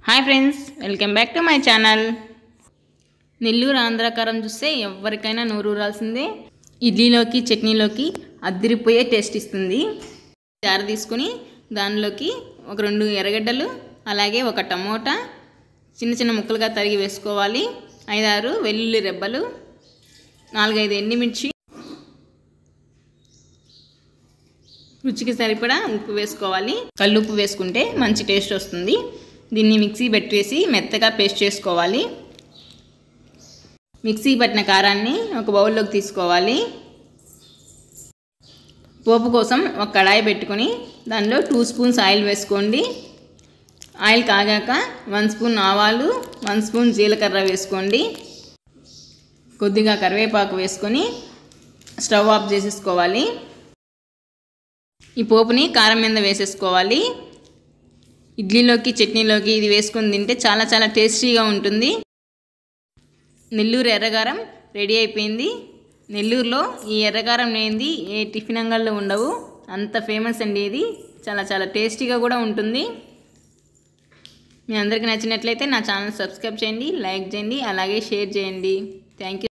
hi friends welcome back to my channel Nellore ఆంధ్రాకారం చూస్తే ఎవరికైనా నోరు ఊరాల్సిందే ఇడ్లీలోకి చట్నీలోకి అద్దిరిపోయే టేస్ట్ ఇస్తుంది జార తీసుకుని దానిలోకి ఒక రెండు ఎర్రగడ్డలు అలాగే ఒక టమోటా చిన్న చిన్న ముక్కలుగా తరిగి వేసుకోవాలి ఐదారు వెల్లుల్లి రెబ్బలు నాలుగైదు ఎండుమిర్చి రుచికి సరిపడా ఉప్పు వేసుకోవాలి కల్లుప్పు వేసుకుంటే మంచి టేస్ట్ వస్తుంది దీన్ని మిక్సీ పెట్టేసి మెత్తగా పేస్ట్ చేసుకోవాలి మిక్సీ పట్టిన కారాన్ని ఒక బౌల్లోకి తీసుకోవాలి పోపు కోసం ఒక కడాయి పెట్టుకొని దానిలో టూ స్పూన్స్ ఆయిల్ వేసుకోండి ఆయిల్ కాగాక వన్ స్పూన్ ఆవాలు వన్ స్పూన్ జీలకర్ర వేసుకోండి కొద్దిగా కరివేపాకు వేసుకొని స్టవ్ ఆఫ్ చేసేసుకోవాలి ఈ పోపుని కారం మీద వేసేసుకోవాలి ఇడ్లీలోకి చట్నీలోకి ఇది వేసుకొని తింటే చాలా చాలా టేస్టీగా ఉంటుంది నెల్లూరు ఎర్రగారం రెడీ అయిపోయింది నెల్లూరులో ఈ ఎర్రగారం లేనిది ఏ టిఫిన్ అంగల్లో ఉండవు అంత ఫేమస్ అండి ఇది చాలా చాలా టేస్టీగా కూడా ఉంటుంది మీ అందరికీ నచ్చినట్లయితే నా ఛానల్ సబ్స్క్రైబ్ చేయండి లైక్ చేయండి అలాగే షేర్ చేయండి థ్యాంక్ యూ